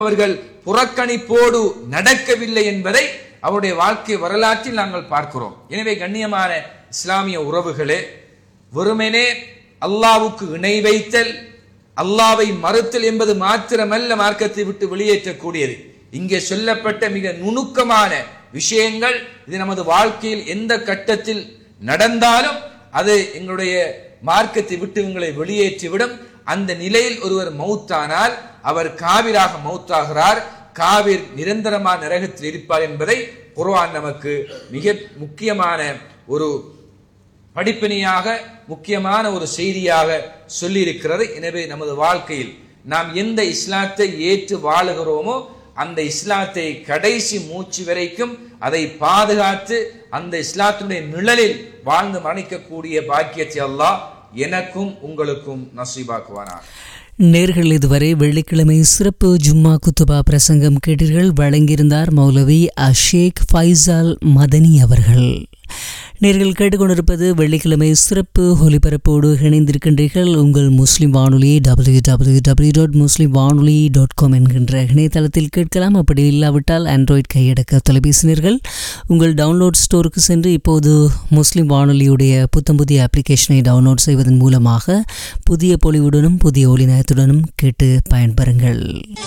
அவர்கள் புறக்கணிப்போடு நடக்கவில்லை என்பதை அவருடைய வாழ்க்கை வரலாற்றில் நாங்கள் பார்க்கிறோம் எனவே கண்ணியமான இஸ்லாமிய உறவுகளே வெறுமனே அல்லாவுக்கு இணை வைத்தல் அல்லாவை மறுத்தல் என்பது மாத்திரமல்ல மார்க்கத்தை விட்டு வெளியேற்றக்கூடியது இங்கே சொல்லப்பட்ட மிக நுணுக்கமான விஷயங்கள் இது நமது வாழ்க்கையில் எந்த கட்டத்தில் நடந்தாலும் அது எங்களுடைய மார்க்கத்தை விட்டு உங்களை வெளியேற்றிவிடும் அந்த நிலையில் ஒருவர் மௌத்தானால் அவர் காவிராக மௌத்தாகிறார் காவிர் நிரந்தரமான நரகத்தில் இருப்பார் என்பதை குர்ஆன் நமக்கு மிக முக்கியமான ஒரு படிப்பினையாக முக்கியமான ஒரு செய்தியாக சொல்லியிருக்கிறது எனவே நமது வாழ்க்கையில் நாம் எந்த இஸ்லாத்தை ஏற்று வாழுகிறோமோ அந்த இஸ்லாத்தை கடைசி மூச்சு வரைக்கும் அதை பாதுகாத்து அந்த இஸ்லாத்தினுடைய நிழலில் வாழ்ந்து மரணிக்கக்கூடிய பாக்கியத்தை அல்லாஹ் எனக்கும் உங்களுக்கும் நசீபாக்குவானார் நேர்கள் இதுவரை வெள்ளிக்கிழமை சிறப்பு ஜும்மா குத்துபா பிரசங்கம் கேட்டீர்கள் வழங்கியிருந்தார் மௌலவி அஷேக் ஃபைசால் மதனி அவர்கள் நேர்கள் கேட்டுக்கொண்டிருப்பது வெள்ளிக்கிழமை சிறப்பு ஒலிபரப்போடு இணைந்திருக்கின்றீர்கள் உங்கள் Muslim Vanoli W W W dot Muslim Vanoli dot com என்கின்ற இணையதளத்தில் கேட்கலாம் அப்படி இல்லாவிட்டால் ஆண்ட்ராய்ட் கையடக்க தொலைபேசினர்கள் உங்கள் டவுன்லோட் ஸ்டோருக்கு சென்று இப்போது முஸ்லிம் வானொலியுடைய புத்தம் புதிய அப்ளிகேஷனை டவுன்லோட் செய்வதன் மூலமாக புதிய பொலிவுடனும் புதிய ஒளிநயத்துடனும் கேட்டு பயன்பெறுங்கள்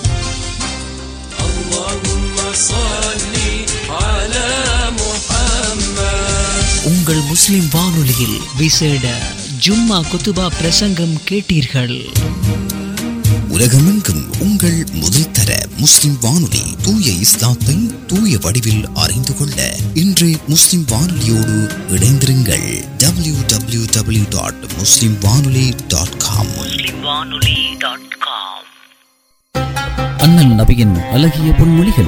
உங்கள் முஸ்லிம் வானொலியில் விசேட ஜும்மா குத்துபா பிரசங்கம் கேட்டீர்கள் உலகமெங்கும் உங்கள் முதல் தர முஸ்லிம் வானொலி தூய இஸ்லாத்தை தூய வடிவில் அறிந்து கொள்ள இன்று முஸ்லிம் வானொலியோடு இணைந்திருங்கள் W W W dot Muslim Vanoli dot com அண்ணல் நபியின் அழகிய பொன்மொழிகள்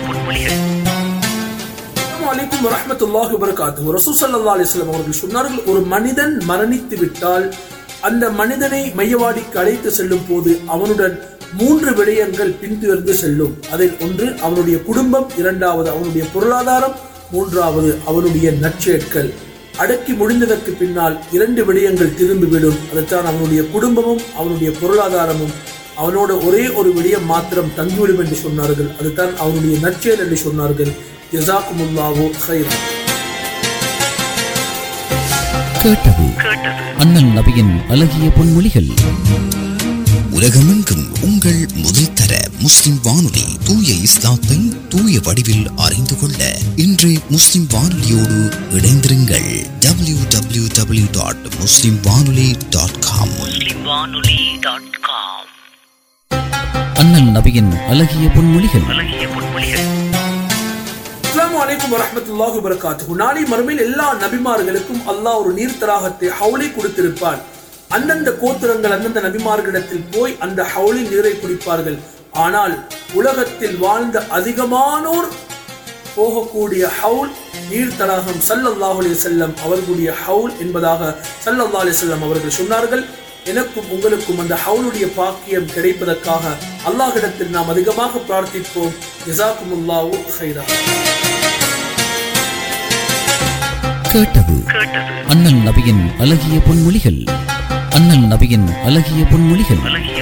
அலைக்கும் வரஹ்மத்துல்லாஹி வபரகாத்துஹு ரசூல் ஸல்லல்லாஹு அலைஹி வஸல்லம் அவர்கள் சொன்னார்கள் ஒரு மனிதன் மரணித்து விட்டால் அந்த மனிதனை மையவாடிக்கு அழைத்து செல்லும் போது அவனுடன் மூன்று விடயங்கள் பின்தொடர்ந்து செல்லும் அதில் ஒன்று அவனுடைய குடும்பம் இரண்டாவது அவனுடைய பொருளாதாரம் மூன்றாவது அவனுடைய நற்செயற்கள் அடக்கி முடிந்ததற்கு பின்னால் இரண்டு விடயங்கள் திரும்பிவிடும் அதைத்தான் அவனுடைய குடும்பமும் அவனுடைய பொருளாதாரமும் அவனோட ஒரே ஒரு விடயம் மாத்திரம் தங்கிவிடும் என்று சொன்னார்கள் அதுதான் அவனுடைய நற்செயல் என்று சொன்னார்கள் ஜசாக்குமுல்லாவோ ஹைரா கேட்டது அண்ணல் நபியின் அழகிய பொன்மொழிகள் உலகமெங்கும் உங்கள் முதல் தர முஸ்லிம் வானொலி தூய இஸ்லாத்தை தூய வடிவில் அறிந்து கொள்ள இன்று முஸ்லிம் வானொலியோடு இணைந்திருங்கள் W W W dot Muslim Vanoli dot com அண்ணல் நபியின் அழகிய பொன்மொழிகள் அஸ்ஸலாமு அலைக்கும் வரஹ்மத்துல்லாஹி வபரகாத்துஹு நாளை மறுமையில் எல்லா நபிமார்களுக்கும் அல்லாஹ் ஒரு நீர்த்தராகத்தை ஹவுலை கொடுத்திருப்பான் அந்தந்த கோத்திரங்கள் அந்தந்த நபிமார்களிடத்தில் போய் அந்த ஹவுலில் நீரை குடிப்பார்கள் ஆனால் உலகத்தில் வாழ்ந்த அதிகமானோர் போகக்கூடிய ஹவுல் நீர் தடாகம் சல்லல்லாஹு அலைஹி வஸல்லம் அவர்களுடைய ஹவுல் என்பதாக சல்லல்லாஹு அலைஹி வஸல்லம் அவர்கள் சொன்னார்கள் எனக்கும் உங்களுக்கும் அந்த ஹவுலுடைய பாக்கியம் கிடைப்பதற்காக அல்லாஹ்விடத்தில் நாம் அதிகமாக பிரார்த்திப்போம் ஜஸாக்குமுல்லாஹு ஹைரா கேட்டது அண்ணல் நபியின் அழகிய பொன்மொழிகள் அண்ணல் நபியின் அழகிய பொன்மொழிகள்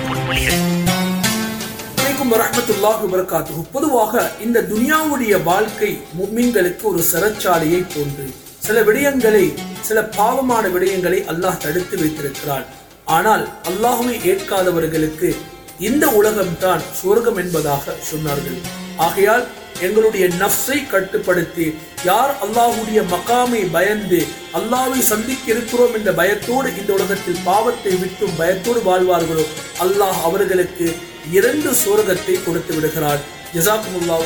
அலைக்கும் வரஹ்மத்துல்லாஹி வபரகாத்துஹு பொதுவாக இந்த துனியாவுடைய வாழ்க்கை முக்மீன்களுக்கு ஒரு சிறைச்சாலையை போன்று சில விடயங்களை சில பாவமான விடயங்களை அல்லாஹ் தடுத்து வைத்திருக்கிறான் ஆனால் அல்லாஹுவை ஏற்காதவர்களுக்கு இந்த உலகம்தான் சொர்க்கம் என்பதாக சொன்னார்கள் ஆகையால் எங்களுடைய நஃப்ஸை கட்டுப்படுத்தி யார் அல்லாஹ்வுடைய மகாமை பயந்து அல்லாஹ்வை சந்திக்க இருக்கிறோம் என்ற பயத்தோடு இந்த உலகத்தில் பாவத்தை விட்டும் பயத்தோடு வாழ்வார்களோ அல்லாஹ் அவர்களுக்கு இரண்டு சுவர்க்கத்தை கொடுத்து விடுகிறார் ஜசாக்குமுல்லாஹு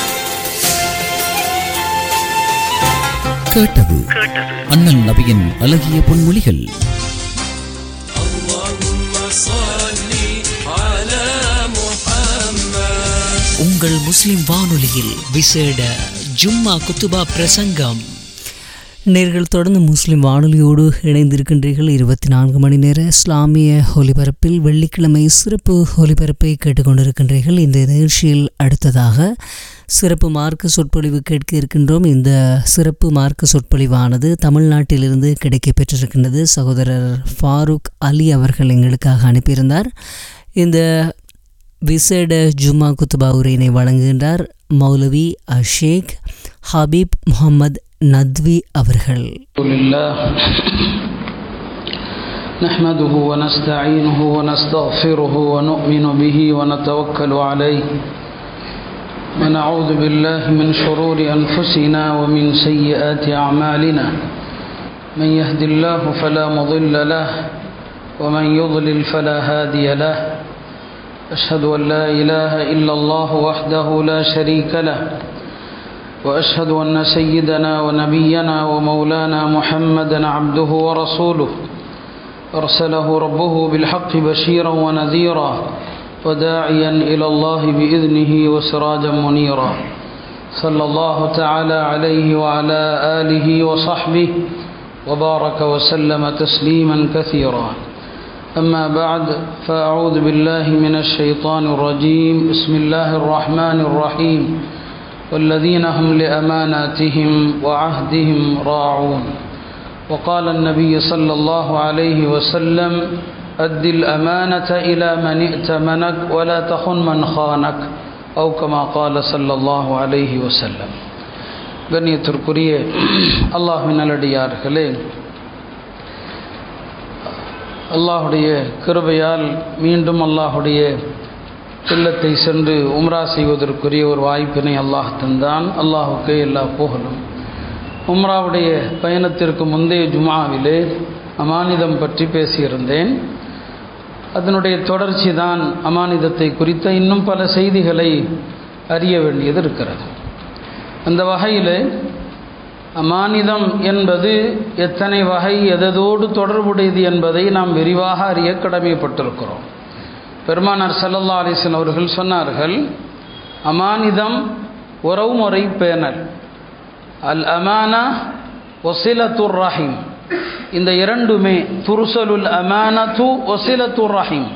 கேட்டது அண்ணல் நபியின் அழகிய பொன்மொழிகள் உங்கள் முஸ்லிம் வானொலியில் விசேட ஜும்மா குத்துபா பிரசங்கம் நேர்கள் தொடர்ந்து முஸ்லிம் வானொலியோடு இணைந்திருக்கின்றீர்கள் இருபத்தி நான்கு மணி நேர இஸ்லாமிய ஒலிபரப்பில் வெள்ளிக்கிழமை சிறப்பு ஒலிபரப்பை கேட்டுக்கொண்டிருக்கின்றீர்கள் இந்த நிகழ்ச்சியில் அடுத்ததாக சிறப்பு மார்க்க சொற்பொழிவு கேட்க இருக்கின்றோம் இந்த சிறப்பு மார்க்க சொற்பொழிவானது தமிழ்நாட்டிலிருந்து கிடைக்க பெற்றிருக்கின்றது சகோதரர் ஃபாரூக் அலி அவர்கள் எங்களுக்காக அனுப்பியிருந்தார் இந்த விசேட ஜும்மா குத்துபா உரையினை வழங்குகின்றார் மௌலவி அஷேக் ஹபீப் முகமது நத்வி அவர்கள் الحمد لله نحمده ونستعينه ونستغفره ونؤمن به ونتوكل عليه ونعوذ بالله من شرور أنفسنا ومن سيئات أعمالنا من يهد الله فلا مضل له ومن يضلل فلا هادي له أشهد أن لا إله إلا الله وحده لا شريك له واشهد ان سيدنا ونبينا ومولانا محمدا عبده ورسوله ارسله ربه بالحق بشيرا ونذيرا وداعيا الى الله باذنه وسراجا منيرا صلى الله تعالى عليه وعلى اله وصحبه وبارك وسلم تسليما كثيرا اما بعد فاعوذ بالله من الشيطان الرجيم بسم الله الرحمن الرحيم والذين هم لأماناتهم وعهدهم راعون وقال النبي صلى الله عليه وسلم أد الأمانة إلى من ائتمنك ولا تخن من خانك أو كما قال صلى الله عليه وسلم கண்ணியத்திற்குரிய அல்லாஹின் நல்லடியார்களே அல்லாஹுடைய கிருபையால் மீண்டும் அல்லாஹுடைய இல்லத்தை சென்று உம்ரா செய்வதற்குரிய ஒரு வாய்ப்பினை அல்லாஹ் தந்தான் அல்லாஹுக்கே எல்லா புகழும் உம்ராவுடைய பயணத்திற்கு முந்தைய ஜுமாவிலே அமானிதம் பற்றி பேசியிருந்தேன் அதனுடைய தொடர்ச்சி தான் அமானிதத்தை குறித்த இன்னும் பல செய்திகளை அறிய வேண்டியது இருக்கிறது அந்த வகையில் அமானிதம் என்பது எத்தனை வகை எதோடு தொடர்புடையது என்பதை நாம் விரிவாக அறிய கடமைப்பட்டிருக்கிறோம் பெருமானார் சல்லல்லா அலிஸ்லாம் அவர்கள் சொன்னார்கள் அமானிதம் உறவுமுறை பேணல் அல் அமானா ஒசிலத்துர் ரஹீம் இந்த இரண்டுமே துருசலுல் அமானத்து ஒசிலத்துர் ரஹீம்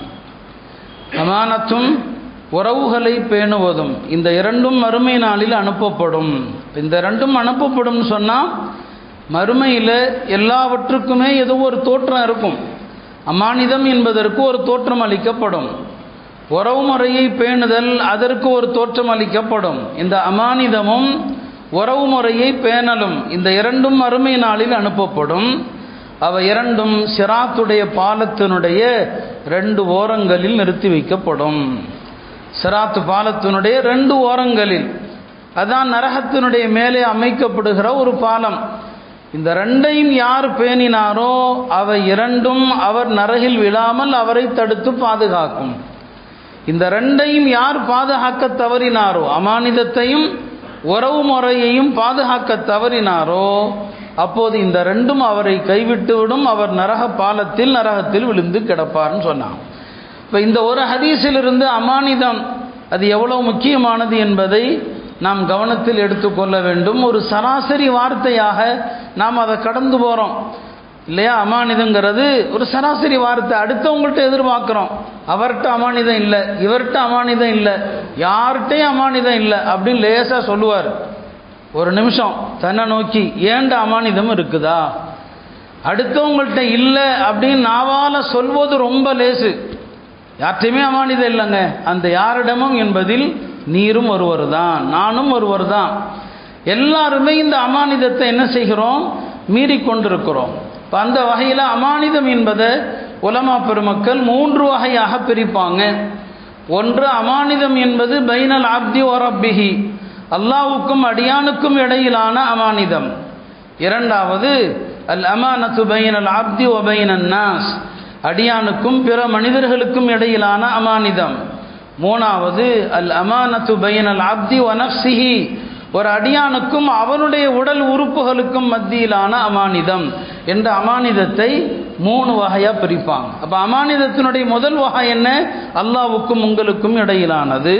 அமானத்தும் உறவுகளை பேணுவதும் இந்த இரண்டும் மறுமை நாளில் அனுப்பப்படும் இந்த ரெண்டும் அனுப்பப்படும் சொன்னால் மறுமையில் எல்லாவற்றுக்குமே ஏதோ ஒரு தோற்றம் இருக்கும் அமானிதம் என்பதற்கு ஒரு தோற்றம் அளிக்கப்படும் உறவு முறையை பேணுதல் அதற்கு ஒரு தோற்றம் அளிக்கப்படும் இந்த அமானிதமும் உறவு முறையை பேணலும் இந்த இரண்டும் அருமை நாளில் அனுப்பப்படும் அவை இரண்டும் சிராத்துடைய பாலத்தினுடைய ரெண்டு ஓரங்களில் நிறுத்தி வைக்கப்படும் சிராத்து பாலத்தினுடைய ரெண்டு ஓரங்களில் அதான் நரகத்தினுடைய மேலே அமைக்கப்படுகிற ஒரு பாலம் இந்த ரெண்டையும் யார் பேணினாரோ அவை இரண்டும் அவர் நரகில் விழாமல் அவரை தடுத்து பாதுகாக்கும் இந்த ரெண்டையும் யார் பாதுகாக்க தவறினாரோ அமானிதத்தையும் உறவு முறையையும் பாதுகாக்க தவறினாரோ அப்போது இந்த ரெண்டும் அவரை கைவிட்டுவிடும் அவர் நரக பாலத்தில் நரகத்தில் விழுந்து கிடப்பார்னு சொன்னான் இப்போ இந்த ஒரு ஹதீஸிலிருந்து அமானிதம் அது எவ்வளவு முக்கியமானது என்பதை நாம் கவனத்தில் எடுத்துக்கொள்ள வேண்டும் ஒரு சராசரி வார்த்தையாக நாம் அதை கடந்து போகிறோம் இல்லையா அமானிதங்கிறது ஒரு சராசரி வார்த்தை அடுத்தவங்கள்ட்ட எதிர்பார்க்குறோம் அவர்கிட்ட அமானிதம் இல்லை இவர்கிட்ட அமானிதம் இல்லை யார்கிட்டையும் அமானிதம் இல்லை அப்படின்னு லேசாக சொல்லுவார் ஒரு நிமிஷம் தன்னை நோக்கி ஏண்ட அமானிதம் இருக்குதா அடுத்தவங்கள்ட்ட இல்லை அப்படின்னு நாவால் சொல்வது ரொம்ப லேசு யார்கிட்டையுமே அமானிதம் இல்லைங்க அந்த யாரிடமும் என்பதில் நீரும் ஒருவர் தான் நானும் ஒருவர் தான் எல்லாருமே இந்த அமானிதத்தை என்ன செய்கிறோம் மீறி கொண்டிருக்கிறோம் இப்போ அந்த வகையில் அமானிதம் என்பதை உலமா பெருமக்கள் மூன்று வகையாக பிரிப்பாங்க ஒன்று அமானிதம் என்பது பைனல் ஆப்தி ஒரப்பிஹி அல்லாவுக்கும் அடியானுக்கும் இடையிலான அமானிதம் இரண்டாவது அல் அமானத்து பைனல் ஆப்தி ஒபைனன் நாஸ் அடியானுக்கும் பிற மனிதர்களுக்கும் இடையிலான அமானிதம் மூணாவது அல் அமானத்து பைனல் ஆப்தி ஒனப்சிஹி ஒரு அடியானுக்கும் அவனுடைய உடல் உறுப்புகளுக்கும் மத்தியிலான அமானிதம் என்ற அமானிதத்தை மூணு வகையாக பிரிப்பாங்க அப்போ அமானிதத்தினுடைய முதல் வகை என்ன அல்லாவுக்கும் உங்களுக்கும் இடையிலானது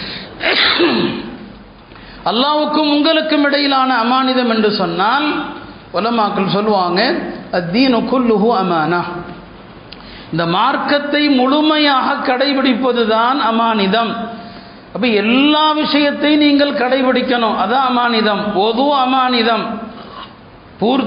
அல்லாவுக்கும் உங்களுக்கும் இடையிலான அமானிதம் என்று சொன்னால் உலமாக்கள் சொல்லுவாங்க அத்தீனு குல்லுஹு அமானா இந்த மார்க்கத்தை முழுமையாக கடைபிடிப்பது தான் அமானிதம் அப்போ எல்லா விஷயத்தையும் நீங்கள் கடைபிடிக்கணும் அதான் அமானிதம் ஒது அமானிதம்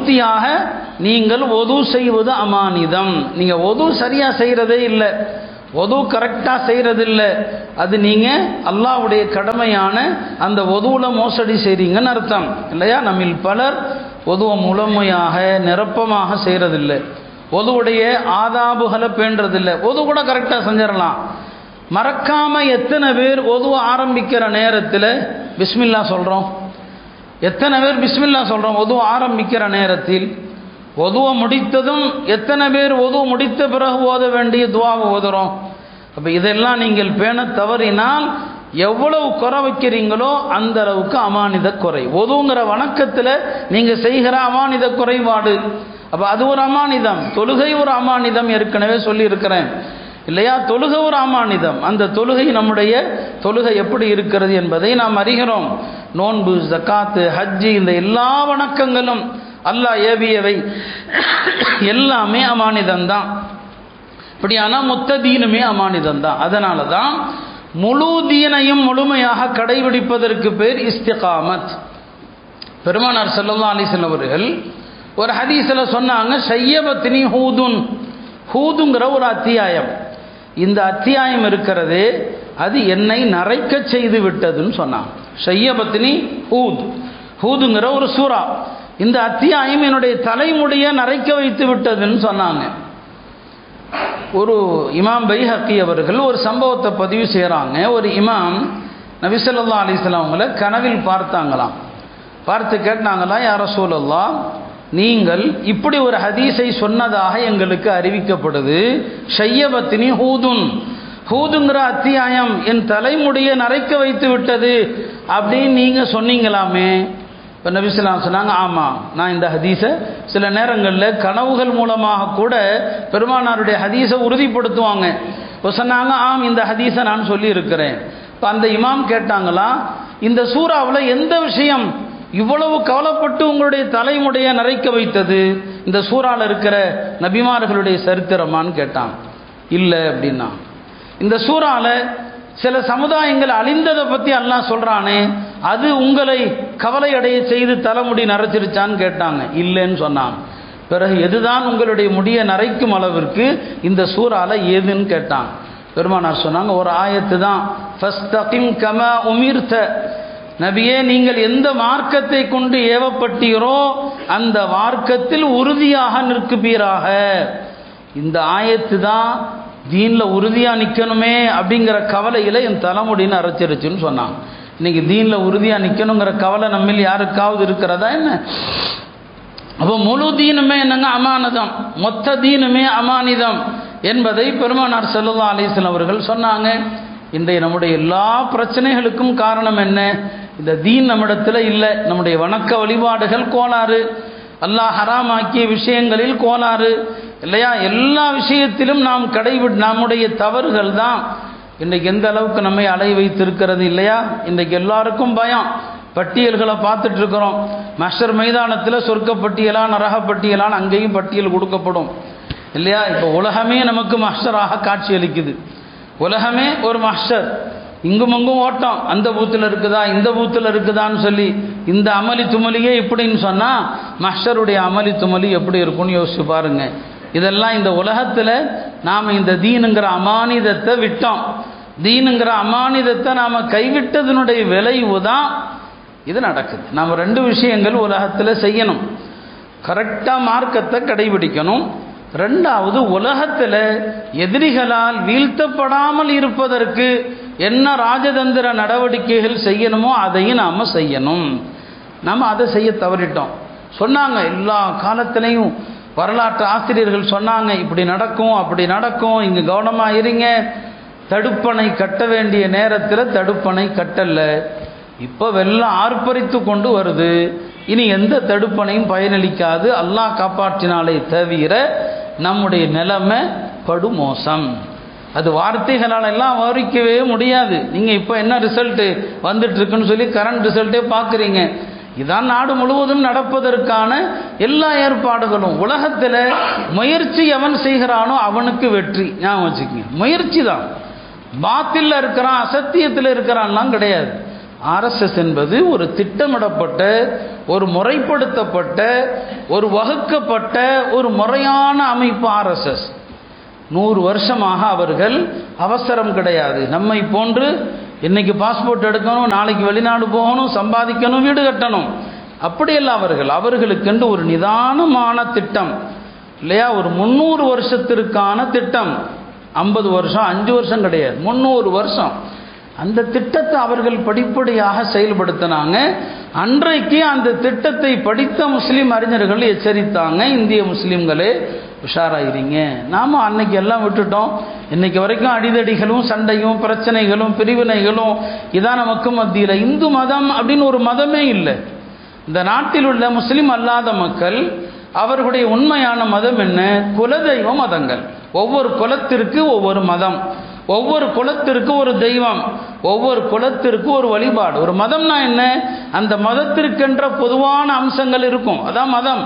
பூர்த்தியாக நீங்கள் ஒது செய்வது அமானிதம் நீங்கள் ஒது சரியாக செய்கிறதே இல்லை ஒது கரெக்டாக செய்கிறதில்ல அது நீங்கள் அல்லாஹ்வுடைய கடமையான அந்த ஒதுவில் மோசடி செய்கிறீங்கன்னு அர்த்தம் இல்லையா நம்மில் பலர் ஒதுவை முழுமையாக நிரப்பமாக செய்கிறதில்லை ஒதுவுடைய ஆதாபுகளை பேண்டதில்லை ஒது கூட கரெக்டாக செஞ்சிடலாம் மறக்காம எத்தனை பேர் ஒதுவ ஆரம்பிக்கிற நேரத்தில் பிஸ்மில்லா சொல்கிறோம் எத்தனை பேர் பிஸ்மில்லா சொல்கிறோம் ஒதுவ ஆரம்பிக்கிற நேரத்தில் ஒதுவ முடித்ததும் எத்தனை பேர் ஒதுவ முடித்த பிறகு ஓத வேண்டிய துவாவை ஓதுறோம் அப்போ இதெல்லாம் நீங்கள் பேண தவறினால் எவ்வளவு குறை வைக்கிறீங்களோ அந்த அளவுக்கு அமானித குறை ஒதுங்கிற வணக்கத்தில் நீங்கள் செய்கிற அமானித குறைபாடு அப்போ அது ஒரு அமானிதம் தொழுகை ஒரு அமானிதம் ஏற்கனவே சொல்லியிருக்கிறேன் இல்லையா தொழுகை ஒரு அமானிதம் அந்த தொழுகை நம்முடைய தொழுகை எப்படி இருக்கிறது என்பதை நாம் அறிகிறோம் நோன்பு ஜக்காத்து ஹஜ்ஜி இந்த எல்லா வணக்கங்களும் அல்லாஹ் ஏவியவை எல்லாமே அமானிதம் தான் இப்படியானா மொத்த தீனுமே அமானிதம் தான் அதனால தான் முழு தீனையும் முழுமையாக கடைபிடிப்பதற்கு பேர் இஸ்திகாமத் பெருமானார் செல்லல்லா அலிசன் அவர்கள் ஒரு ஹதீஸில் சொன்னாங்க ஷையபத்தினி ஹூதுன் ஹூதுங்கிற ஒரு அத்தியாயம் இந்த அத்தியாயம் இருக்கிறது அது என்னை நரைக்க செய்து விட்டதுன்னு சொன்னாங்க ஷையபத்தினி ஹூத் ஹூதுங்கிற ஒரு சூறா இந்த அத்தியாயம் என்னுடைய தலைமுடியை நரைக்க வைத்து விட்டதுன்னு சொன்னாங்க ஒரு இமாம் பைஹக்கி அவர்கள் ஒரு சம்பவத்தை பதிவு செய்கிறாங்க ஒரு இமாம் நபிசல்லா அலிஸ்லாம் அவங்கள கனவில் பார்த்தாங்களாம் பார்த்து கேட்டாங்களா யார சூழல்லா நீங்கள் இப்படி ஒரு ஹதீஸை சொன்னதாக எங்களுக்கு அறிவிக்கப்படுது ஷையபத்தினி ஹூதுன் ஹூதுங்கிற அத்தியாயம் என் தலைமுடியை நரைக்க வைத்து விட்டது அப்படின்னு நீங்கள் சொன்னீங்களாமே இப்போ நபிஸ்லாம் சொன்னாங்க ஆமாம் நான் இந்த ஹதீஸை சில நேரங்களில் கனவுகள் மூலமாக கூட பெருமானாருடைய ஹதீஸை உறுதிப்படுத்துவாங்க இப்போ சொன்னாங்க ஆம் இந்த ஹதீஸை நான் சொல்லியிருக்கிறேன் இப்போ அந்த இமாம் கேட்டாங்களா இந்த சூறாவில் எந்த விஷயம் இவ்வளவு கவலைப்பட்டு உங்களுடைய தலைமுடைய நரைக்க வைத்தது இந்த சூறாவில் இருக்கிற நபிமார்களுடைய சரித்திரமான்னு கேட்டான் இல்லை அப்படின்னா இந்த சூறாவில் சில சமுதாயங்கள் அழிந்ததை பற்றி அல்லாஹ் சொல்கிறானே அது உங்களை கவலை அடைய செய்து தலைமுடி நரைச்சிருச்சான்னு கேட்டாங்க இல்லைன்னு சொன்னாங்க பிறகு எதுதான் உங்களுடைய முடியை நரைக்கும் அளவிற்கு இந்த சூறால ஏதுன்னு கேட்டாங்க பெருமானார் சொன்னாங்க ஒரு ஆயத்து தான் ஃபஸ்தகிம் கம உமிர்த்த நபியே நீங்கள் எந்த மார்க்கத்தை கொண்டு ஏவப்பட்டீரோ அந்த மார்க்கத்தில் உறுதியாக நிற்குப்பீராக இந்த ஆயத்து தான் தீனில் உறுதியாக நிற்கணுமே அப்படிங்கிற கவலையில் என் தலைமுடின்னு அரைச்சிருச்சுன்னு சொன்னாங்க இன்னைக்கு தீனில் உறுதியாக நிற்கணுங்கிற கவலை நம்மில் யாருக்காவது இருக்கிறதா என்ன அப்போ முழு தீனுமே என்னங்க அமானதம் மொத்த தீனுமே அமானிதம் என்பதை பெருமானார் செல்லல்லா அலிஸ்லாம் அவர்கள் சொன்னாங்க இன்றைய நம்முடைய எல்லா பிரச்சனைகளுக்கும் காரணம் என்ன இந்த தீன் நம்மிடத்தில் இல்லை நம்முடைய வணக்க வழிபாடுகள் கோளாறு அல்லாஹ் ஹராமாக்கிய விஷயங்களில் கோளாறு இல்லையா எல்லா விஷயத்திலும் நாம் கடைபிடி நம்முடைய தவறுகள் தான் இன்றைக்கு எந்த அளவுக்கு நம்மை அலை வைத்திருக்கிறது இல்லையா இன்றைக்கு எல்லாருக்கும் பயம் பட்டியல்களை பார்த்துட்டு இருக்கிறோம் மஸ்டர் மைதானத்தில் சொர்க்க பட்டியலா நரக பட்டியலான்னு அங்கேயும் பட்டியல் கொடுக்கப்படும் இல்லையா இப்போ உலகமே நமக்கு மாஸ்டராக காட்சி அளிக்குது உலகமே ஒரு மாஸ்டர் இங்கும் அங்கும் ஓட்டம் அந்த பூத்தில் இருக்குதா இந்த பூத்தில் இருக்குதான்னு சொல்லி இந்த அமளி துமலியே இப்படின்னு சொன்னால் மாஸ்டருடைய அமளி துமலி எப்படி இருக்கும்னு யோசிச்சு பாருங்க இதெல்லாம் இந்த உலகத்தில் நாம் இந்த தீனுங்கிற அமானிதத்தை விட்டோம் தீனுங்கிற அமானிதத்தை நாம் கைவிட்டதனுடைய விளைவு தான் இது நடக்குது நாம் ரெண்டு விஷயங்கள் உலகத்தில் செய்யணும் கரெக்டாக மார்க்கத்தை கடைபிடிக்கணும் ரெண்டாவது உலகத்தில் எதிரிகளால் வீழ்த்தப்படாமல் இருப்பதற்கு என்ன ராஜதந்திர நடவடிக்கைகள் செய்யணுமோ அதையும் நாம் செய்யணும் நாம் அதை செய்ய தவறிட்டோம் சொன்னாங்க எல்லா காலத்திலையும் வரலாற்று ஆசிரியர்கள் சொன்னாங்க இப்படி நடக்கும் அப்படி நடக்கும் இங்கே கவனமாக இருங்க தடுப்பணை கட்ட வேண்டிய நேரத்தில் தடுப்பணை கட்டல இப்போ வெள்ளம் ஆர்ப்பரித்து கொண்டு வருது இனி எந்த தடுப்பணையும் பயனளிக்காது அல்லாஹ் காப்பாற்றினாலே தவிர நம்முடைய நிலைமை படுமோசம் அது வார்த்தைகளால் எல்லாம் வரிக்கவே முடியாது நீங்கள் இப்போ என்ன ரிசல்ட்டு வந்துட்டுருக்குன்னு சொல்லி கரண்ட் ரிசல்ட்டே பார்க்குறீங்க இதான் நாடு முழுவதும் நடப்பதற்கான எல்லா ஏற்பாடுகளும் உலகத்தில் முயற்சி எவன் செய்கிறானோ அவனுக்கு வெற்றி ஞாபகம் வச்சுக்கோங்க முயற்சி தான் பாத்தில் இருக்கிறான் அசத்தியத்தில் இருக்கிறான்லாம் கிடையாது ஆர்எஸ்எஸ் என்பது ஒரு திட்டமிடப்பட்ட ஒரு முறைப்படுத்தப்பட்ட ஒரு வகுக்கப்பட்ட ஒரு முறையான அமைப்பு ஆர்எஸ்எஸ் நூறு வருஷமாக அவர்கள் அவசரம் கிடையாது நம்மை போன்று இன்னைக்கு பாஸ்போர்ட் எடுக்கணும் நாளைக்கு வெளிநாடு போகணும் சம்பாதிக்கணும் வீடு கட்டணும் அப்படியல்ல அவர்கள் அவர்களுக்கென்று ஒரு நிதானமான திட்டம் இல்லையா ஒரு முந்நூறு வருஷத்திற்கான திட்டம் ஐம்பது வருஷம் அஞ்சு வருஷம் கிடையாது முந்நூறு வருஷம் அந்த திட்டத்தை அவர்கள் படிப்படியாக செயல்படுத்தினாங்க அன்றைக்கு அந்த திட்டத்தை படித்த முஸ்லீம் அறிஞர்கள் எச்சரித்தாங்க இந்திய முஸ்லீம்களே உஷாராயிருங்க நாம அன்னைக்கு எல்லாம் விட்டுட்டோம் இன்னைக்கு வரைக்கும் அடிதடிகளும் சண்டையும் பிரச்சனைகளும் பிரிவினைகளும் இதான் நமக்கு மத்தியில் இந்து மதம் அப்படின்னு ஒரு மதமே இல்லை இந்த நாட்டில் உள்ள முஸ்லீம் அல்லாத மக்கள் அவர்களுடைய உண்மையான மதம் என்ன குலதெய்வ மதங்கள் ஒவ்வொரு குலத்திற்கு ஒவ்வொரு மதம் ஒவ்வொரு குலத்திற்கு ஒரு தெய்வம் ஒவ்வொரு குலத்திற்கு ஒரு வழிபாடு ஒரு மதம்னா என்ன அந்த மதத்திற்கென்ற பொதுவான அம்சங்கள் இருக்கும் அதான் மதம்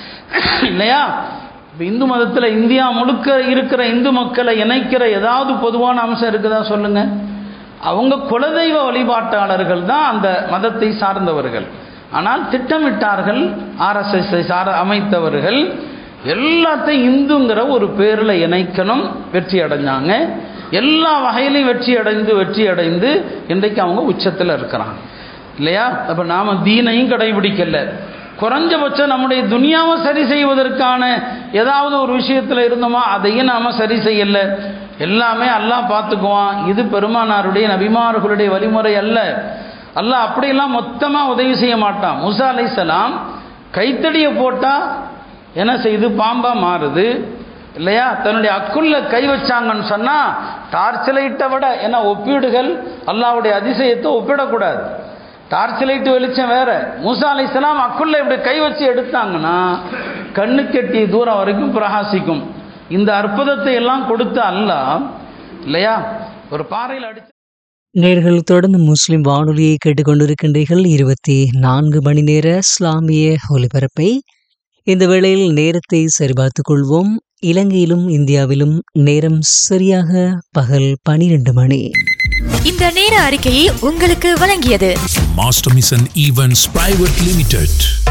இல்லையா இப்போ இந்து மதத்தில் இந்தியா முழுக்க இருக்கிற இந்து மக்களை இணைக்கிற ஏதாவது பொதுவான அம்சம் இருக்குதா சொல்லுங்க அவங்க குலதெய்வ வழிபாட்டாளர்கள் தான் அந்த மதத்தை சார்ந்தவர்கள் ஆனால் திட்டமிட்டார்கள் ஆர்எஸ்எஸ்ஐ சார அமைத்தவர்கள் எல்லாத்தையும் இந்துங்கிற ஒரு பேரில் இணைக்கணும் வெற்றி அடைஞ்சாங்க எல்லா வகையிலையும் வெற்றி அடைந்து வெற்றி அடைந்து இன்றைக்கு அவங்க உச்சத்தில் இருக்கிறாங்க இல்லையா அப்போ நாம் தீனையும் கடைபிடிக்கல குறைஞ்சபட்சம் நம்முடைய துனியாவை சரி செய்வதற்கான ஏதாவது ஒரு விஷயத்தில் இருந்தோமா அதையும் நாம் சரி செய்யலை எல்லாமே அல்லாஹ் பார்த்துக்குவான் இது பெருமானாருடைய நபிமார்களுடைய வழிமுறை அல்ல அல்லாஹ் அப்படியெல்லாம் மொத்தமாக உதவி செய்ய மாட்டான் முசா அலைசலாம் கைத்தடியை போட்டால் என்ன செய்யுது பாம்பாக மாறுது இல்லையா தன்னுடைய அக்குள்ள கை வச்சாங்கன்னு சொன்னால் டார்ச் லைட்டை விட ஏன்னா ஒப்பீடுகள் அல்லாவுடைய அதிசயத்தை ஒப்பிடக்கூடாது டார்ச் லைட் வெளிச்சம் வேற மூசா அலைசலாம் அக்குள்ள இப்படி கை வச்சு எடுத்தாங்கன்னா கண்ணு கெட்டிய தூரம் வரைக்கும் பிரகாசிக்கும் இந்த அற்புதத்தை எல்லாம் கொடுத்த அல்லாஹ் இல்லையா ஒரு பாறையில் அடிச்சு நேர்கள் தொடர்ந்து முஸ்லிம் வானொலியை கேட்டுக்கொண்டிருக்கின்றீர்கள் இருபத்தி நான்கு மணி நேர இஸ்லாமிய ஒலிபரப்பை இந்த வேளையில் நேரத்தை சரிபார்த்துக் கொள்வோம் இலங்கையிலும் இந்தியாவிலும் நேரம் சரியாக பகல் பனிரெண்டு மணி இந்த நேர அறிக்கையை உங்களுக்கு வழங்கியது Master Mission Events Private Limited.